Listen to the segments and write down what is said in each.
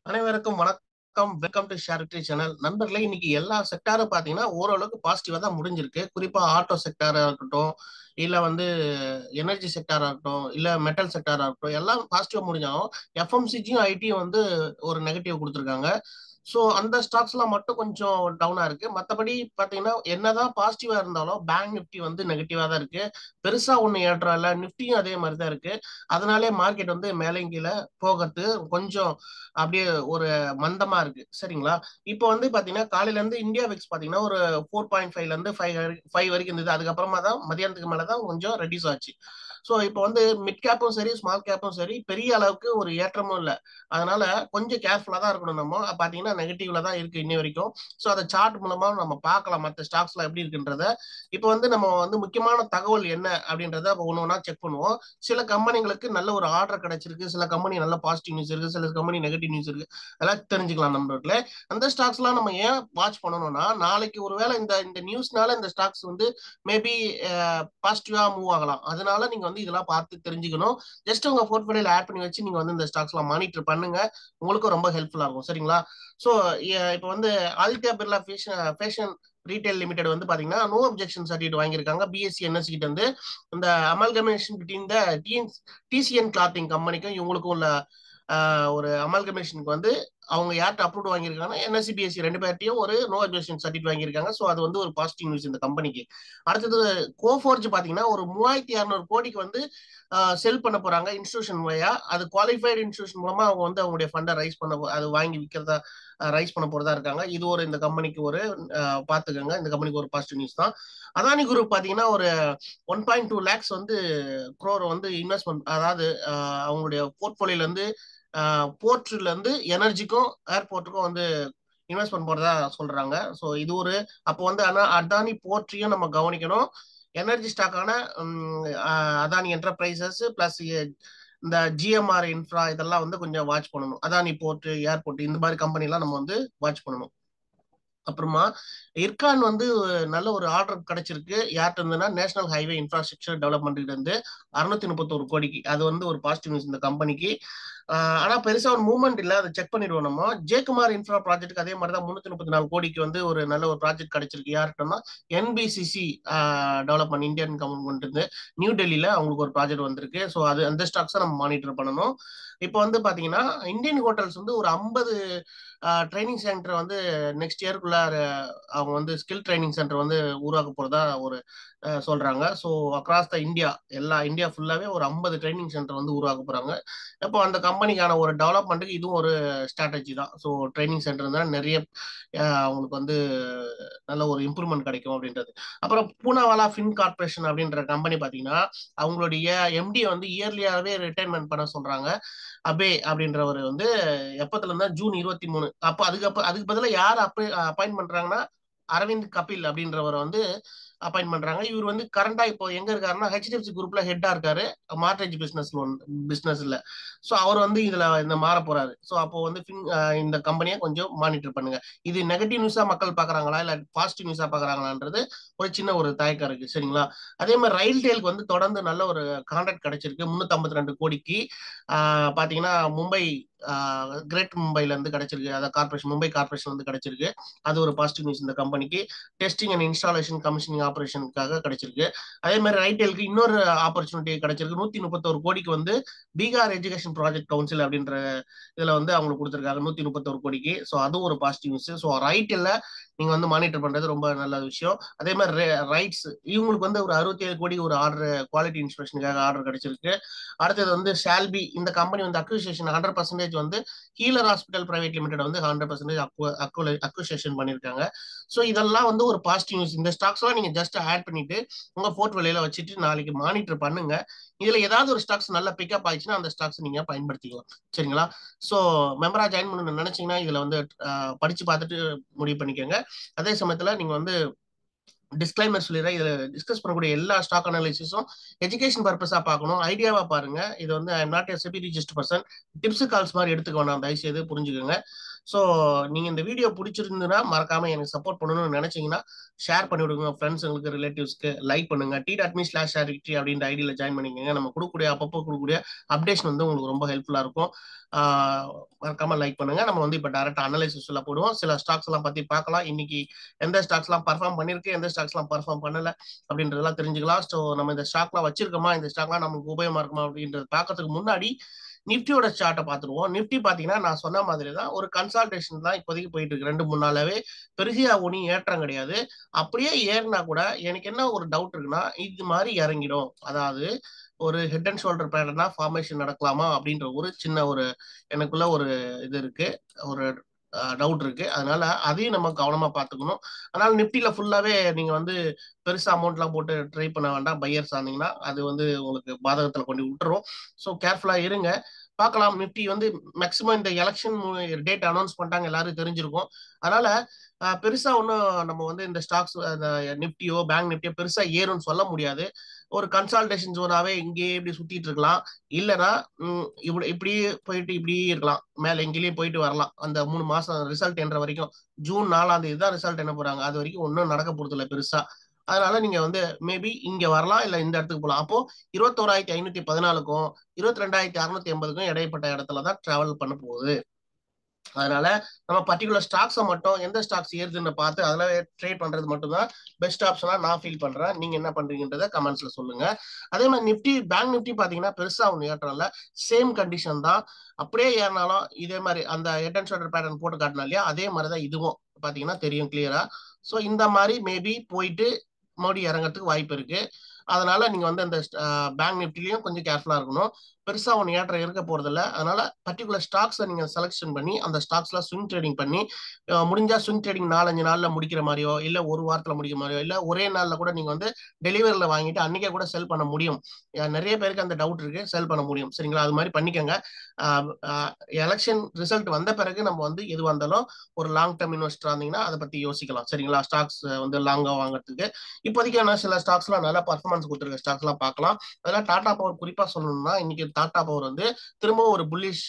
அனைவருக்கும் வணக்கம் welcome to ஷேரிட்டி channel நண்பர்களே இன்னைக்கு எல்லா செக்டாரும் பாத்தீங்கன்னா ஓரளவுக்கு பாசிட்டிவா தான் முடிஞ்சிருக்கு குறிப்பா ஆட்டோ செக்டாரா இருக்கட்டும் இல்ல வந்து எனர்ஜி செக்டாரா இருக்கட்டும் இல்ல மெட்டல் செக்டாரா இருக்கட்டும் எல்லாம் பாசிட்டிவா முடிஞ்சாலும் எஃப்எம்சிஜியும் ஐடியும் வந்து ஒரு நெகட்டிவ் கொடுத்துருக்காங்க ஸோ அந்த ஸ்டாக்ஸ்லாம் மட்டும் கொஞ்சம் டவுனா இருக்கு மற்றபடி பார்த்தீங்கன்னா என்னதான் பாசிட்டிவா இருந்தாலும் பேங்க் நிஃப்டி வந்து நெகட்டிவா தான் இருக்கு பெருசா ஒன்று ஏற்றம் இல்லை நிஃப்டியும் அதே மாதிரி தான் இருக்கு அதனாலே மார்க்கெட் வந்து மேலே கீழே போகிறது கொஞ்சம் அப்படியே ஒரு மந்தமா இருக்கு சரிங்களா இப்போ வந்து பாத்தீங்கன்னா காலையில இருந்து இந்தியா விக்ஸ் பாத்தீங்கன்னா ஒரு ஃபோர் பாயிண்ட் ஃபைவ்ல இருந்து ஃபைவ் ஃபைவ் வரைக்கும் இருந்தது அதுக்கப்புறமா தான் மதியானத்துக்கு மேல தான் கொஞ்சம் ரெடியூஸ் ஆச்சு ஸோ இப்போ வந்து மிட் கேப்பும் சரி ஸ்மால் கேப்பும் சரி பெரிய அளவுக்கு ஒரு ஏற்றமும் இல்லை அதனால கொஞ்சம் கேர்ஃபுல்லாக தான் இருக்கணும் நம்ம பார்த்தீங்கன்னா நெகட்டிவ்ல தான் இருக்கு இன்னி வரைக்கும் ஸோ அதை சார்ட் மூலமா நம்ம பார்க்கலாம் மற்ற ஸ்டாக்ஸ்லாம் எப்படி இருக்குன்றத இப்போ வந்து நம்ம வந்து முக்கியமான தகவல் என்ன அப்படின்றத ஒன்று ஒன்றா செக் பண்ணுவோம் சில கம்பெனிகளுக்கு நல்ல ஒரு ஆர்டர் கிடைச்சிருக்கு சில கம்பெனி நல்ல பாசிட்டிவ் நியூஸ் இருக்கு சில கம்பெனி நெகட்டிவ் நியூஸ் இருக்கு அதெல்லாம் தெரிஞ்சுக்கலாம் நண்பர்களே அந்த ஸ்டாக்ஸ்லாம் நம்ம ஏன் வாட்ச் பண்ணணும்னா நாளைக்கு ஒருவேளை இந்த இந்த நியூஸ்னால இந்த ஸ்டாக்ஸ் வந்து மேபி பாசிட்டிவா மூவ் ஆகலாம் அதனால நீங்க வந்து இதெல்லாம் பார்த்து தெரிஞ்சுக்கணும் ஜஸ்ட் உங்க போர்ட்ஃபோலியோல ஆட் பண்ணி வச்சு நீங்க வந்து இந்த ஸ்டாக்ஸ்லாம் மானிட்டர் பண்ணுங்க உங்களுக்கும் ரொம்ப ஹெல்ப்ஃபுல்லா இருக்கும் சரிங்களா ஸோ இப்போ வந்து Aditya Birla fashion fashion retail limited வந்து பாத்தீங்கன்னா நோ அப்ஜெக்ஷன் சர்டிஃபிகேட் வாங்கியிருக்காங்க பிஎஸ்சி என்எஸ்சி கிட்ட வந்து இந்த amalgamation between the TN TCN clothing கம்பெனிக்கும் இவங்களுக்கும் உள்ள ஒரு அமல்கமேஷனுக்கு வந்து அவங்க யார்கிட்ட அப்ரூவ் வாங்கியிருக்காங்கன்னா என்எஸ்சி பிஎஸ்சி ரெண்டு பேர்ட்டையும் ஒரு நோ அப்ஜெக்ஷன் சர்டிஃபிகேட் வாங்கியிருக்காங்க ஸோ அது வந்து ஒரு பாசிட்டிவ் நியூஸ் இந்த கம்பெனிக்கு அடுத்தது கோஃபோர்ஜ் பார்த்தீங்கன்னா ஒரு மூவாயிரத்தி இரநூறு கோடிக்கு வந்து செல் பண்ண போறாங்க இன்ஸ்டியூஷன் வழியா அது குவாலிஃபைடு இன்ஸ்டியூஷன் மூலமா அவங்க வந்து அவங்களுடைய ஃபண்டை ரைஸ் பண்ண அது வாங்கி விற்கிறதா ரைஸ் பண்ண போறதா இருக்காங்க இது ஒரு இந்த கம்பெனிக்கு ஒரு பாத்துக்கோங்க இந்த கம்பெனிக்கு ஒரு பாசிட்டிவ் நியூஸ் தான் அதானி குரூப் பாத்தீங்கன்னா ஒரு ஒன் பாயிண்ட் டூ லேக்ஸ் வந்து குரோர் வந்து இன்வெஸ்ட்மெண்ட் அதாவது அவங்களுடைய போர்ட்போலியோல இருந்து போர்ட்ல இருந்து எனர்ஜிக்கும் ஏர்போர்ட்டுக்கும் வந்து இன்வெஸ்ட் பண்ண போறதா சொல்றாங்க ஸோ இது ஒரு அப்போ வந்து ஆனா அதானி போர்ட்ரியும் நம்ம கவனிக்கணும் எனர்ஜி ஸ்டாக்கான அதானி என்டர்பிரைசஸ் பிளஸ் இந்த ஜிஎம்ஆர் இன்ஃப்ரா இதெல்லாம் வந்து கொஞ்சம் வாட்ச் பண்ணணும் அதானி போர்ட் ஏர்போர்ட் இந்த மாதிரி கம்பெனிலாம் நம்ம வந்து வாட்ச் பண்ணணும் அப்புறமா இர்கான் வந்து நல்ல ஒரு ஆர்டர் கிடைச்சிருக்கு யார்கிட்ட இருந்துன்னா நேஷனல் ஹைவே இன்ஃப்ராஸ்ட்ரக்சர் டெவலப்மெண்ட் இருந்து அறுநூத்தி முப்பத்தோரு கோடிக்கு அது வந்து ஒரு பாசிட்டிவ் நியூஸ் இந்த கம்பெனிக்கு ஆனா பெருசா ஒரு மூவ்மெண்ட் இல்ல அதை செக் பண்ணிடுவோம் நம்ம ஜெயக்குமார் இன்ஃப்ரா ப்ராஜெக்ட் அதே மாதிரி தான் முன்னூத்தி முப்பத்தி நாலு கோடிக்கு வந்து ஒரு நல்ல ஒரு ப்ராஜெக்ட் கிடைச்சிருக்கு யார்கிட்டனா என்பிசிசி டெவலப்மெண்ட் இந்தியன் கவர்மெண்ட் இருந்து நியூ டெல்லியில அவங்களுக்கு ஒரு ப்ராஜெக்ட் வந்திருக்கு ஸோ அது அந்த ஸ்டாக்ஸை நம்ம மானிட்டர் பண்ணணும் இப்போ வந்து பாத்தீங்கன்னா இந்தியன் ஹோட்டல்ஸ் வந்து ஒரு ஐம்பது ட்ரைனிங் சென்டர் வந்து நெக்ஸ்ட் இயர்க்குள்ள அவங்க வந்து ஸ்கில் ட்ரைனிங் சென்டர் வந்து உருவாக்க போறதா ஒரு சொல்றாங்க ஸோ அக்ராஸ் த இந்தியா எல்லா இந்தியா ஃபுல்லாவே ஒரு ஐம்பது ட்ரைனிங் சென்டர் வந்து உருவாக்க போறாங்க இப்போ அந்த கம்பெனிக்கான ஒரு டெவலப்மெண்ட்டுக்கு இதுவும் ஒரு ஸ்ட்ராட்டஜி தான் ஸோ ட்ரைனிங் சென்டர் தான் நிறைய அவங்களுக்கு வந்து நல்ல ஒரு இம்ப்ரூவ்மெண்ட் கிடைக்கும் அப்படின்றது அப்புறம் பூனாவாலா ஃபின் கார்பரேஷன் அப்படின்ற கம்பெனி பார்த்தீங்கன்னா அவங்களுடைய எம்டியை வந்து இயர்லியாகவே ரிட்டைர்மெண்ட் பண்ண சொல்றாங்க அபே அப்படின்றவர் வந்து எப்பத்துல இருந்தா ஜூன் இருபத்தி மூணு அப்போ அதுக்கு அதுக்கு பதிலாக யார் அப்ப அப்பாயின்ட் பண்றாங்கன்னா அரவிந்த் கபில் அப்படின்றவர் வந்து அப்பாயின்ட் பண்றாங்க இவர் வந்து கரண்டா இப்போ எங்க இருக்காருன்னா ஹெச்டிஎஃப்சி குரூப்ல ஹெட்டா இருக்காரு மார்டேஜ் பிசினஸ் லோன் பிசினஸ்ல ஸோ அவர் வந்து இதுல இந்த மாற போறாரு ஸோ அப்போ வந்து இந்த கம்பெனியை கொஞ்சம் மானிட்டர் பண்ணுங்க இது நெகட்டிவ் நியூஸா மக்கள் பாக்குறாங்களா இல்ல பாசிட்டிவ் நியூஸா பாக்குறாங்களான்றது ஒரு சின்ன ஒரு தயக்கம் இருக்கு சரிங்களா அதே மாதிரி ரயில் டெயிலுக்கு வந்து தொடர்ந்து நல்ல ஒரு கான்ட்ராக்ட் கிடைச்சிருக்கு முன்னூத்தி ஐம்பத்தி ரெண்டு கோடிக்கு பாத்தீங்கன்னா மும்பை கிரேட் மும்பைல இருந்து கிடைச்சிருக்கு அதாவது கார்பரேஷன் மும்பை கார்பரேஷன் வந்து கிடைச்சிருக்கு அது ஒரு பாசிட்டிவ் நியூஸ் இந்த கம்பெனிக்கு டெஸ்டிங் அண்ட் இன்ஸ்டாலேஷன் கமிஷனிங் ஆபரேஷனுக்காக கிடைச்சிருக்கு அதே மாதிரி ரைட்டேலுக்கு இன்னொரு ஆப்பர்ச்சுனிட்டி கிடைச்சிருக்கு நூத்தி முப்பத்தோரு கோடிக்கு வந்து பீகார் எஜுகேஷன் ப்ராஜெக்ட் கவுன்சில் அப்படின்ற இதுல வந்து அவங்களுக்கு கொடுத்துருக்காங்க நூத்தி முப்பத்தோரு கோடிக்கு ஸோ அதுவும் ஒரு பாசிட்டிவ் நியூஸ் ஸோ ரைட்டில் நீங்க வந்து மானிட்டர் பண்றது ரொம்ப நல்ல விஷயம் அதே மாதிரி ரைட்ஸ் இவங்களுக்கு வந்து ஒரு அறுபத்தி ஏழு கோடி ஒரு ஆர்டர் குவாலிட்டி இன்ஸ்பெக்ஷனுக்காக ஆர்டர் கிடைச்சிருக்கு அடுத்தது வந்து ஷால்பி இந்த கம்பெனி வந்து அக்யூசியேஷன் ஹண்ட்ரட் பர்சன்டேஜ் வந்து ஹீலர் ஹாஸ்பிட்டல் பிரைவேட் லிமிடெட் வந்து ஹண்ட்ரட் பர்சன்டேஜ் அக்யூசியேஷன் பண்ணியிருக்காங்க ஸோ இதெல்லாம் வந்து ஒரு பாசிட்டிவ் நியூஸ் இந்த ஸ்டாக்ஸ்லாம் நீங்க ஜஸ்ட் ஆட் பண்ணிட்டு உங்க போர்ட்ஃபோலியோல வச்சுட்டு நாளைக்கு மானிட்டர் பண்ணுங்க இதுல ஏதாவது ஒரு ஸ்டாக்ஸ் நல்ல பிக்கப் ஆயிடுச்சுன்னா அந்த ஸ்டாக்ஸ் நீங்க பயன்படுத்திக்கலாம் சரிங்களா ஸோ மெம்பரா ஜாயின் பண்ணணும்னு நினைச்சீங்கன்னா இதுல வந்து படிச்சு பார்த்துட்டு முடிவு பண்ணிக்கோங்க அதே சமயத்துல நீங்க வந்து டிஸ்கிளைமர் சொல்லிடுறேன் இதுல டிஸ்கஸ் பண்ணக்கூடிய எல்லா ஸ்டாக் அனாலிசிஸும் எஜுகேஷன் பர்பஸா பார்க்கணும் ஐடியாவா பாருங்க இது வந்து I not a SEBI registered person tips calls மாதிரி எடுத்துக்க வேணாம் தயவுசெய்து புரிஞ்சுக்கோங்க ஸோ நீங்க இந்த வீடியோ பிடிச்சிருந்துன்னா மறக்காம எனக்கு சப்போர்ட் பண்ணணும்னு நினைச்சீங்கன்னா ஷேர் பண்ணி விடுங்க ஃப்ரெண்ட்ஸுங்களுக்கு ரிலேட்டிவ்ஸ்க்கு லைக் பண்ணுங்க T dot me slash share victory அப்படின்ற ஐடியில் ஜாயின் பண்ணிக்கோங்க நம்ம கொடுக்கக்கூடிய அப்பப்போ கொடுக்கக்கூடிய அப்டேஷன் வந்து உங்களுக்கு ரொம்ப ஹெல்ப்ஃபுல்லாக இருக்கும் மறக்காம லைக் பண்ணுங்க நம்ம வந்து இப்போ டேரக்ட் அனலைசிஸ் எல்லாம் போடுவோம் சில ஸ்டாக்ஸ் எல்லாம் பத்தி பார்க்கலாம் இன்னைக்கு எந்த ஸ்டாக்ஸ் எல்லாம் பர்ஃபார்ம் பண்ணிருக்கு எந்த ஸ்டாக்ஸ் எல்லாம் பர்ஃபார்ம் பண்ணல அப்படின்றதெல்லாம் தெரிஞ்சுக்கலாம் ஸோ நம்ம இந்த ஸ்டாக்லாம் வச்சிருக்கோமா இந்த ஸ்டாக்லாம் நமக்கு உபயோகமா இருக்குமா அப்படின்றது பார்க்கறதுக்கு முன்னாடி நிப்டியோட சார்ட்டை பார்த்துருவோம் நிப்டி பார்த்தீங்கன்னா நான் சொன்ன மாதிரி தான் ஒரு கன்சல்டேஷன் தான் இப்போதைக்கு போயிட்டு இருக்கு ரெண்டு மூணு நாளாவே பெருசியா ஒன்றும் ஏற்றம் கிடையாது அப்படியே ஏறினா கூட எனக்கு என்ன ஒரு டவுட் இருக்குன்னா இது மாதிரி இறங்கிடும் அதாவது ஒரு ஹெட் அண்ட் ஷோல்டர் பேட்டர்னா ஃபார்மேஷன் நடக்கலாமா அப்படின்ற ஒரு சின்ன ஒரு எனக்குள்ள ஒரு இது இருக்கு ஒரு டவுட் இருக்கு அதனால அதையும் நம்ம கவனமா பார்த்துக்கணும் அதனால நிப்டில ஃபுல்லாவே நீங்க வந்து பெருசா அமௌண்ட்லாம் போட்டு ட்ரை பண்ண வேண்டாம் பையர்ஸ் ஆனீங்கன்னா அது வந்து உங்களுக்கு பாதகத்துல கொண்டு விட்டுரும் ஸோ கேர்ஃபுல்லா இருங்க பார்க்கலாம் நிப்டி வந்து மேக்சிமம் இந்த எலெக்ஷன் டேட் அனௌன்ஸ் பண்ணிட்டாங்க எல்லாரும் தெரிஞ்சிருக்கும் அதனால பெருசா ஒன்றும் நம்ம வந்து இந்த ஸ்டாக்ஸ் நிப்டியோ பேங்க் நிப்டியோ பெருசா ஏறும்னு சொல்ல முடியாது ஒரு கன்சல்டேஷன் ஜோனாவே இங்கேயே இப்படி சுத்திட்டு இருக்கலாம் இல்லைன்னா இப்படி இப்படியே போயிட்டு இப்படியே இருக்கலாம் மேல எங்கேயே போயிட்டு வரலாம் அந்த மூணு மாசம் ரிசல்ட் என்ற வரைக்கும் ஜூன் நாலாம் தேதி தான் ரிசல்ட் என்ன போறாங்க அது வரைக்கும் ஒன்றும் நடக்க போறது இல்லை பெருசா அதனால நீங்க வந்து மேபி இங்க வரலாம் இல்ல இந்த இடத்துக்கு போகலாம் அப்போ இருபத்தோராயிரத்தி ஐநூத்தி பதினாலுக்கும் இருபத்தி ரெண்டாயிரத்தி அறுநூத்தி எண்பதுக்கும் இடைப்பட்ட இடத்துல தான் டிராவல் பண்ண போகுது அதனால நம்ம பர்டிகுலர் ஸ்டாக்ஸை மட்டும் எந்த ஸ்டாக்ஸ் ஏறுதுன்னு பார்த்து அதில் ட்ரேட் பண்றது மட்டும்தான் பெஸ்ட் ஆப்ஷனா நான் ஃபீல் பண்றேன் நீங்க என்ன பண்றீங்கன்றத கமெண்ட்ஸ்ல சொல்லுங்க அதே மாதிரி நிப்டி பேங்க் நிப்டி பாத்தீங்கன்னா பெருசா ஒன்று ஏற்றம்ல சேம் கண்டிஷன் தான் அப்படியே ஏறினாலும் இதே மாதிரி அந்த ஹெட் அண்ட் ஷோல்டர் பேட்டர்ன் போட்டு காட்டினா இல்லையா அதே மாதிரி தான் இதுவும் பாத்தீங்கன்னா தெரியும் கிளியரா ஸோ இந்த மாதிரி மேபி போயிட்டு மறுபடியும் இறங்கிறதுக்கு வாய்ப்பு இருக்கு அதனால நீங்க வந்து அந்த பேங்க் நிப்டிலையும் கொஞ்சம் கேர்ஃபுல்லா இருக்கணும் பெருசா ஒன்று ஏற்றம் இருக்க போறது இல்லை அதனால பர்டிகுலர் ஸ்டாக்ஸை நீங்க செலக்ஷன் பண்ணி அந்த ஸ்டாக்ஸ்ல ஸ்விங் ட்ரேடிங் பண்ணி முடிஞ்சா ஸ்விங் ட்ரேடிங் நாலஞ்சு நாள்ல முடிக்கிற மாதிரியோ இல்ல ஒரு வாரத்துல முடிக்கிற மாதிரியோ இல்ல ஒரே நாள்ல கூட நீங்க வந்து டெலிவரியில வாங்கிட்டு அன்னைக்கே கூட செல் பண்ண முடியும் நிறைய பேருக்கு அந்த டவுட் இருக்கு செல் பண்ண முடியும் சரிங்களா அது மாதிரி பண்ணிக்கோங்க எலெக்ஷன் ரிசல்ட் வந்த பிறகு நம்ம வந்து எது வந்தாலும் ஒரு லாங் டேர்ம் இன்வெஸ்டர் இருந்தீங்கன்னா அதை பத்தி யோசிக்கலாம் சரிங்களா ஸ்டாக்ஸ் வந்து லாங்கா வாங்குறதுக்கு இப்போதைக்கு சில ஸ்டாக்ஸ்லாம் நல்ல பர்ஃபார்மன்ஸ் கொடுத்துருக்க ஸ்டாக்ஸ் எல்லாம் பார்க்கலாம் அதெல்லாம் டாடா பவர் குறிப்பா சொல்லணும்னா இன்னைக்கு டாடா பவர் வந்து திரும்பவும் ஒரு புல்லிஷ்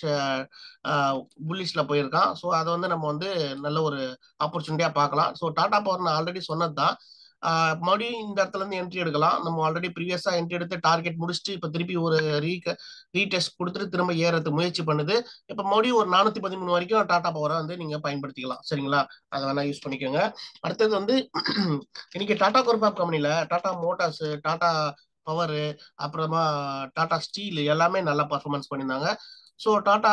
புல்லிஷ்ல போயிருக்கான் ஸோ அதை வந்து நம்ம வந்து நல்ல ஒரு ஆப்பர்ச்சுனிட்டியா பார்க்கலாம் ஸோ டாடா பவர் நான் ஆல்ரெடி சொன்னது தான் மறுபடியும் இந்த இடத்துல இருந்து என்ட்ரி எடுக்கலாம் நம்ம ஆல்ரெடி ப்ரீவியஸா என்ட்ரி எடுத்து டார்கெட் முடிச்சுட்டு இப்போ திருப்பி ஒரு ரீ ரீடெஸ்ட் கொடுத்துட்டு திரும்ப ஏறதுக்கு முயற்சி பண்ணுது இப்போ மறுபடியும் ஒரு நானூத்தி பதிமூணு வரைக்கும் டாடா பவரை வந்து நீங்க பயன்படுத்திக்கலாம் சரிங்களா அதை வேணா யூஸ் பண்ணிக்கோங்க அடுத்தது வந்து இன்னைக்கு டாடா குரூப் கம்பெனில டாடா மோட்டார்ஸ் டாடா பவர் அப்புறமா டாடா ஸ்டீல் எல்லாமே நல்லா பர்ஃபார்மன்ஸ் பண்ணியிருந்தாங்க ஸோ டாடா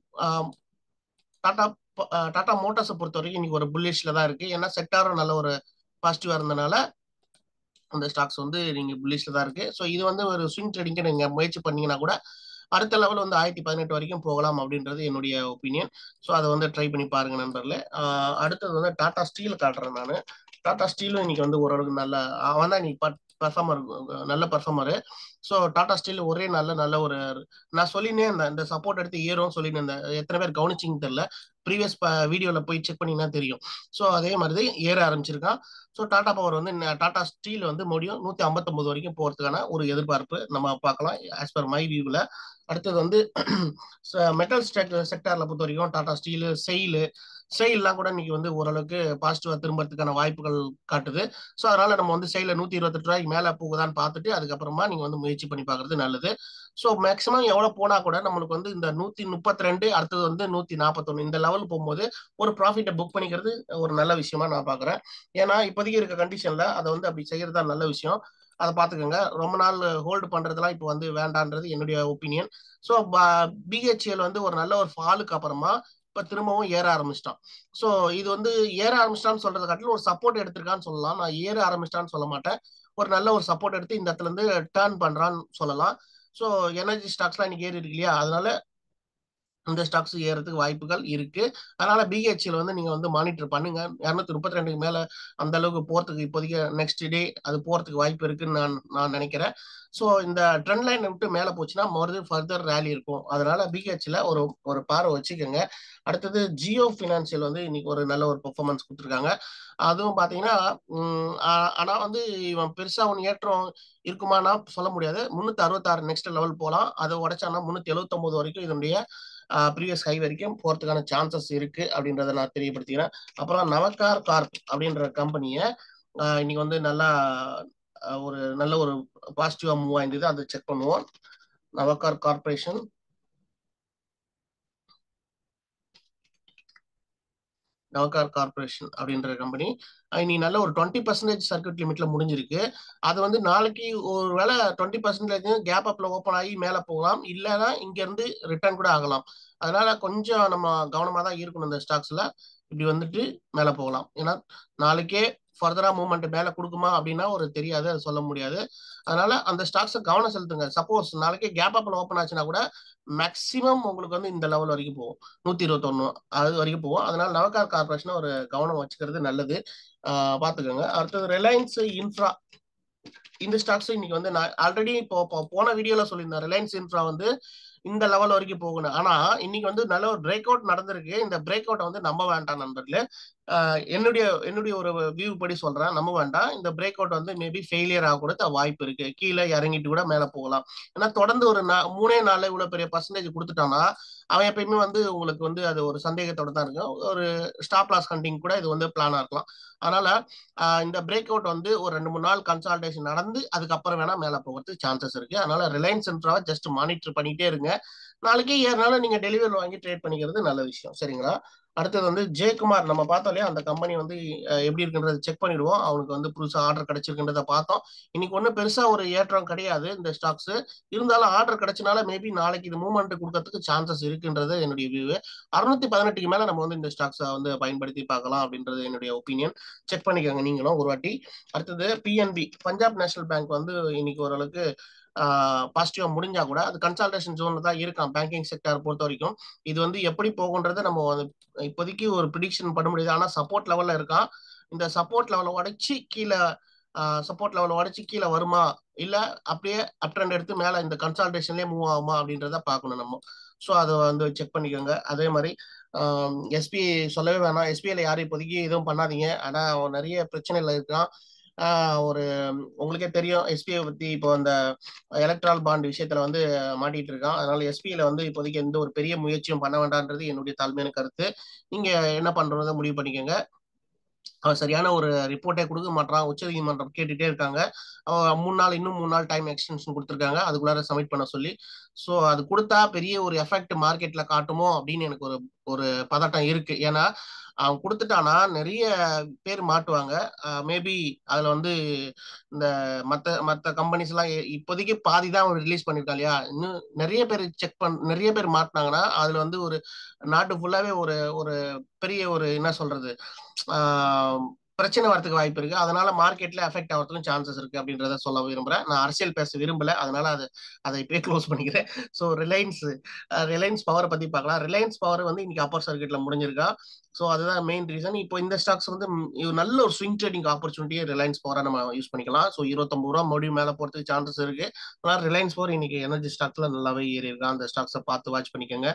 டாடா டாடா மோட்டார்ஸை பொறுத்த வரைக்கும் இன்னைக்கு ஒரு புல்லிஷ்ல தான் இருக்கு ஏன்னா செக்டாரும் நல்ல ஒரு பாசிட்டிவா இருந்தனால அந்த ஸ்டாக்ஸ் வந்து நீங்க புல்லிஷ்ல தான் இருக்கு ஸோ இது வந்து ஒரு ஸ்விங் ட்ரேடிங்க்கு நீங்க முயற்சி பண்ணீங்கன்னா கூட அடுத்த லெவல் வந்து ஆயிரத்தி பதினெட்டு வரைக்கும் போகலாம் அப்படின்றது என்னுடைய ஒப்பீனியன் ஸோ அதை வந்து ட்ரை பண்ணி பாருங்க நண்பர்களே அடுத்தது வந்து டாடா ஸ்டீல் காட்டுறேன் நான் டாடா ஸ்டீலும் இன்னைக்கு வந்து ஓரளவுக்கு நல்ல அவன் தான் இன்னைக்கு பர்ஃபார்மர் நல்ல பர்ஃபார்மரு ஸோ டாடா ஸ்டீல் ஒரே நல்ல நல்ல ஒரு நான் சொல்லினே இருந்தேன் இந்த சப்போர்ட் எடுத்து ஏறும் சொல்லினு இருந்தேன் எத்தனை பேர் கவனிச்சிங்க தெரியல ப்ரீவியஸ் வீடியோவில் போய் செக் பண்ணிங்கன்னா தெரியும் ஸோ அதே மாதிரி ஏற ஆரம்பிச்சிருக்கான் ஸோ டாடா பவர் வந்து டாடா ஸ்டீல் வந்து முடியும் நூற்றி ஐம்பத்தொம்பது வரைக்கும் போகிறதுக்கான ஒரு எதிர்பார்ப்பு நம்ம பார்க்கலாம் ஆஸ் பர் மை வியூவில் அடுத்தது வந்து மெட்டல் செக்டாரில் பொறுத்த வரைக்கும் டாடா ஸ்டீலு செயிலு செயல்லாம் கூட இன்னைக்கு வந்து ஓரளவுக்கு பாசிட்டிவா திரும்பறதுக்கான வாய்ப்புகள் காட்டுது ஸோ அதனால நம்ம வந்து செயல நூத்தி இருபத்தெட்டு ரூபாய்க்கு மேல போகுதான்னு பார்த்துட்டு அதுக்கப்புறமா நீங்க வந்து முயற்சி பண்ணி பாக்குறது நல்லது ஸோ மேக்சிமம் எவ்வளவு போனா கூட நம்மளுக்கு வந்து இந்த நூத்தி முப்பத்தி ரெண்டு அடுத்தது வந்து நூத்தி நாற்பத்தொன்னு இந்த லெவல் போகும்போது ஒரு ப்ராஃபிட்டை புக் பண்ணிக்கிறது ஒரு நல்ல விஷயமா நான் பாக்குறேன் ஏன்னா இப்போதைக்கு இருக்க கண்டிஷன்ல அதை வந்து அப்படி செய்யறதா நல்ல விஷயம் அதை பார்த்துக்கோங்க ரொம்ப நாள் ஹோல்டு பண்றதுலாம் இப்போ வந்து வேண்டான்றது என்னுடைய ஒப்பீனியன் ஸோ பிஹெச்எல் வந்து ஒரு நல்ல ஒரு ஃபாலுக்கு அப்புறமா இப்ப திரும்பவும் ஏற ஆரம்பிச்சிட்டான் ஸோ இது வந்து ஏற ஆரம்பிச்சிட்டான்னு சொல்றதை காட்டிலும் ஒரு சப்போர்ட் எடுத்திருக்கான்னு சொல்லலாம் நான் ஏற ஆரம்பிச்சிட்டான்னு சொல்ல மாட்டேன் ஒரு நல்ல ஒரு சப்போர்ட் எடுத்து இந்த இடத்துல இருந்து டேர்ன் பண்றான்னு சொல்லலாம் ஸோ எனர்ஜி ஸ்டாக்ஸ்லாம் இன்னைக்கு ஏறி இருக்கு இல்லையா அதனால இந்த ஸ்டாக்ஸ் ஏறதுக்கு வாய்ப்புகள் இருக்கு அதனால பிஹெச்ல வந்து நீங்க வந்து மானிட்டர் பண்ணுங்க இரநூத்தி முப்பத்தி ரெண்டுக்கு மேல அந்த அளவுக்கு போறதுக்கு இப்போதைக்கு நெக்ஸ்ட் டே அது போறதுக்கு வாய்ப்பு இருக்குன்னு நான் நான் நினைக்கிறேன் ஸோ இந்த ட்ரெண்ட் லைன் விட்டு மேலே போச்சுன்னா மறுபடியும் ஃபர்தர் ரேலி இருக்கும் அதனால பிஹெச்ல ஒரு ஒரு பார்வை வச்சுக்கோங்க அடுத்தது ஜியோ ஃபினான்சியல் வந்து இன்னைக்கு ஒரு நல்ல ஒரு பெர்ஃபார்மன்ஸ் கொடுத்துருக்காங்க அதுவும் பார்த்தீங்கன்னா ஆனால் வந்து இவன் பெருசாக ஒன்று ஏற்றம் இருக்குமானா சொல்ல முடியாது முந்நூற்றி அறுபத்தாறு நெக்ஸ்ட் லெவல் போகலாம் அதை உடைச்சானா முந்நூற்றி எழுபத்தொம்போது வரைக்கும் இதனுடைய ப்ரீவியஸ் ஹை வரைக்கும் போறதுக்கான சான்சஸ் இருக்கு அப்படின்றத நான் தெரியப்படுத்திக்கிறேன் அப்புறம் நவகார் கார்ப் அப்படின்ற கம்பெனியை இன்னைக்கு வந்து நல்லா ஒரு நல்ல ஒரு பாசிட்டிவா மூவ் ஆயிருந்தது அதை செக் பண்ணுவோம் நவகார் கார்பரேஷன் நவகார் கார்பரேஷன் அப்படின்ற கம்பெனி இன்னைக்கு நல்ல ஒரு டுவெண்ட்டி பர்சன்டேஜ் சர்க்கியூட் லிமிட்ல முடிஞ்சிருக்கு அது வந்து நாளைக்கு ஒரு வேலை டுவெண்ட்டி பர்சன்டேஜ் கேப் அப்ல ஓப்பன் ஆகி மேல போகலாம் இல்லைன்னா இங்க இருந்து ரிட்டர்ன் கூட ஆகலாம் அதனால கொஞ்சம் நம்ம கவனமா தான் இருக்கணும் இந்த ஸ்டாக்ஸ்ல இப்படி வந்துட்டு மேல போகலாம் ஏன்னா நாளைக்கே ஃபர்தரா மூவ்மெண்ட் மேல கொடுக்குமா அப்படின்னா ஒரு தெரியாது அது சொல்ல முடியாது அதனால அந்த ஸ்டாக்ஸை கவனம் செலுத்துங்க சப்போஸ் நாளைக்கே கேப் அப்ல ஓப்பன் ஆச்சுன்னா கூட மேக்சிமம் உங்களுக்கு வந்து இந்த லெவல் வரைக்கும் போகும் நூத்தி இருபத்தொன்னு அது வரைக்கும் போகும் அதனால நவகார் கார்பரேஷன் ஒரு கவனம் வச்சுக்கிறது நல்லது பாத்துக்கோங்க அடுத்தது ரிலையன்ஸ் இன்ஃப்ரா இந்த ஸ்டாக்ஸ் இன்னைக்கு வந்து நான் ஆல்ரெடி இப்போ போன வீடியோல சொல்லியிருந்தேன் ரிலையன்ஸ் இன்ஃப்ரா வந்து இந்த லெவல் வரைக்கும் போகணும் ஆனா இன்னைக்கு வந்து நல்ல ஒரு பிரேக் அவுட் நடந்திருக்கு இந்த பிரேக் அவுட்டை வந்து நம்ப வேண்டாம் நண்பர்களே என்னுடைய என்னுடைய ஒரு வியூ படி சொல்றேன் நம்ப வேண்டாம் இந்த பிரேக் அவுட் வந்து மேபி ஃபெயிலியர் ஆக கூட வாய்ப்பு இருக்கு கீழே இறங்கிட்டு கூட மேல போகலாம் ஏன்னா தொடர்ந்து ஒரு மூணே நாள்ல இவ்வளவு பெரிய பர்சன்டேஜ் கொடுத்துட்டானா அவன் எப்பயுமே வந்து உங்களுக்கு வந்து அது ஒரு சந்தேகத்தோட தான் இருக்கும் ஒரு ஸ்டாப் லாஸ் கண்டிங் கூட இது வந்து பிளானா இருக்கலாம் அதனால இந்த பிரேக் அவுட் வந்து ஒரு ரெண்டு மூணு நாள் கன்சல்டேஷன் நடந்து அதுக்கப்புறம் வேணா மேல போகிறதுக்கு சான்சஸ் இருக்கு அதனால ரிலையன்ஸ் சென்ட்ராவை ஜஸ்ட் மானிட்டர் பண்ணிட்டே இருங்க நாளைக்கே ஏறினாலும் நீங்க டெலிவரி வாங்கி ட்ரேட் பண்ணிக்கிறது நல்ல விஷயம் சரிங்களா அடுத்தது வந்து ஜெயக்குமார் நம்ம பார்த்தோம் இல்லையா அந்த கம்பெனி வந்து எப்படி இருக்குன்றத செக் பண்ணிடுவோம் அவனுக்கு வந்து புதுசா ஆர்டர் கிடைச்சிருக்குன்றத பார்த்தோம் இன்னைக்கு ஒன்றும் பெருசா ஒரு ஏற்றம் கிடையாது இந்த ஸ்டாக்ஸ் இருந்தாலும் ஆர்டர் கிடைச்சனால மேபி நாளைக்கு இது மூவ்மெண்ட் கொடுக்கறதுக்கு சான்சஸ் இருக்குன்றது என்னுடைய வியூ அறுநூத்தி பதினெட்டுக்கு மேல நம்ம வந்து இந்த ஸ்டாக்ஸை வந்து பயன்படுத்தி பார்க்கலாம் அப்படின்றது என்னுடைய ஒப்பீனியன் செக் பண்ணிக்கோங்க நீங்களும் ஒரு வாட்டி அடுத்தது பிஎன்பி பஞ்சாப் நேஷனல் பேங்க் வந்து இன்னைக்கு ஓரளவுக்கு பாசிட்டிவா முடிஞ்சா கூட அது கன்சல்டேஷன் ஜோன்ல தான் இருக்கான் பேங்கிங் செக்டர் பொறுத்த வரைக்கும் இது வந்து எப்படி போகுன்றத நம்ம இப்போதைக்கு ஒரு ப்ரிடிக்ஷன் பண்ண முடியாது ஆனா சப்போர்ட் லெவல்ல இருக்கான் இந்த சப்போர்ட் லெவலை உடைச்சு கீழே சப்போர்ட் லெவலை உடைச்சு கீழே வருமா இல்ல அப்படியே அப் ட்ரெண்ட் எடுத்து மேல இந்த கன்சல்டேஷன்லயே மூவ் ஆகுமா அப்படின்றத பார்க்கணும் நம்ம ஸோ அதை வந்து செக் பண்ணிக்கோங்க அதே மாதிரி எஸ்பி சொல்லவே வேணாம் எஸ்பிஐல யாரும் இப்போதைக்கு எதுவும் பண்ணாதீங்க ஆனா நிறைய பிரச்சனைகள் இருக்கான் ஒரு உங்களுக்கே தெரியும் எஸ்பிஐ பத்தி இப்போ அந்த எலக்ட்ரால் பாண்ட் விஷயத்துல வந்து மாட்டிட்டு இருக்கான் அதனால எஸ்பிஐல வந்து இப்போதைக்கு எந்த ஒரு பெரிய முயற்சியும் பண்ண வேண்டாம்ன்றது என்னுடைய தாழ்மையான கருத்து நீங்க என்ன பண்றதை முடிவு பண்ணிக்கோங்க அவன் சரியான ஒரு ரிப்போர்ட்டே கொடுக்க மாட்டான் உச்ச நீதிமன்றம் கேட்டுட்டே இருக்காங்க மூணு நாள் இன்னும் மூணு நாள் டைம் எக்ஸ்டென்ஷன் கொடுத்துருக்காங்க அதுக்குள்ளார சப்மிட் பண்ண சொல்லி ஸோ அது கொடுத்தா பெரிய ஒரு எஃபெக்ட் மார்க்கெட்ல காட்டுமோ அப்படின்னு எனக்கு ஒரு ஒரு பதட்டம் இருக்கு ஏன்னா அவன் கொடுத்துட்டானா நிறைய பேர் மாட்டுவாங்க மேபி அதுல வந்து இந்த மத்த மத்த கம்பெனிஸ் எல்லாம் இப்போதைக்கு பாதி தான் அவன் ரிலீஸ் பண்ணிருக்கான் இல்லையா இன்னும் நிறைய பேர் செக் பண் நிறைய பேர் மாட்டினாங்கன்னா அதுல வந்து ஒரு நாட்டு ஃபுல்லாவே ஒரு ஒரு பெரிய ஒரு என்ன சொல்றது பிரச்சனை வரதுக்கு வாய்ப்பு இருக்கு அதனால மார்க்கெட்ல எஃபெக்ட் ஆகிறதுக்கும் சான்சஸ் இருக்கு அப்படின்றத சொல்ல விரும்புறேன் நான் அரசியல் பேச விரும்பல அதனால அது அதை இப்பயே க்ளோஸ் பண்ணிக்கிறேன் ஸோ ரிலையன்ஸ் ரிலையன்ஸ் பவரை பத்தி பார்க்கலாம் ரிலையன்ஸ் பவர் வந்து இன்னைக்கு அப்பர் சர்க்கிட்ல முடிஞ்சிருக்கா ஸோ அதுதான் மெயின் ரீசன் இப்போ இந்த ஸ்டாக்ஸ் வந்து நல்ல ஒரு ஸ்விங் ட்ரேடிங் ஆப்பர்ச்சுனிட்டியை ரிலையன்ஸ் பவரை நம்ம யூஸ் பண்ணிக்கலாம் ஸோ இருபத்தொம்பது ரூபா மறுபடியும் மேலே போகிறதுக்கு சான்சஸ் இருக்கு அதனால ரிலையன்ஸ் பவர் இன்னைக்கு எனர்ஜி ஸ்டாக்ஸ்ல நல்லாவே ஏறி இருக்கா அந்த ஸ்டாக்ஸை பார்த்து வாட்ச் பண்ணிக்கோங்க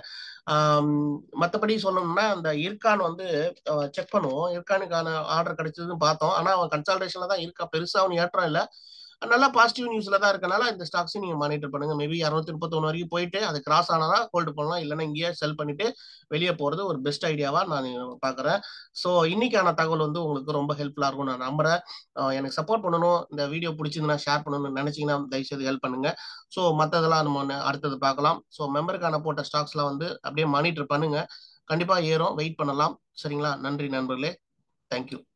மற்றபடி சொல்லணும்னா அந்த இர்கான் வந்து செக் பண்ணுவோம் இர்கானுக்கான ஆர்டர் கிடைச்சதுன்னு பார்த்தோம் ஆனால் அவன் கன்சல்டேஷன்ல தான் இருக்கா பெருசாக அவன் ஏற்றம் இல்லை நல்லா பாசிட்டிவ் நியூஸ்ல தான் இருக்கனால இந்த ஸ்டாக்ஸ் நீங்க மானிட்டர் பண்ணுங்க மேபி இரநூத்தி முப்பத்தொன்னு வரைக்கும் போயிட்டு அது கிராஸ் ஆனா ஹோல்டு பண்ணலாம் இல்லைன்னா இங்கேயே செல் பண்ணிட்டு வெளியே போறது ஒரு பெஸ்ட் ஐடியாவா நான் பாக்குறேன் ஸோ இன்னைக்கான தகவல் வந்து உங்களுக்கு ரொம்ப ஹெல்ப்ஃபுல்லா இருக்கும் நான் நம்புறேன் எனக்கு சப்போர்ட் பண்ணணும் இந்த வீடியோ பிடிச்சிருந்தா ஷேர் பண்ணணும்னு நினைச்சீங்கன்னா தயவுசெய்து ஹெல்ப் பண்ணுங்க ஸோ மற்றதெல்லாம் நம்ம அடுத்தது பார்க்கலாம் ஸோ மெம்பருக்கான போட்ட ஸ்டாக்ஸ்லாம் வந்து அப்படியே மானிட்டர் பண்ணுங்க கண்டிப்பா ஏறும் வெயிட் பண்ணலாம் சரிங்களா நன்றி நண்பர்களே தேங்க்யூ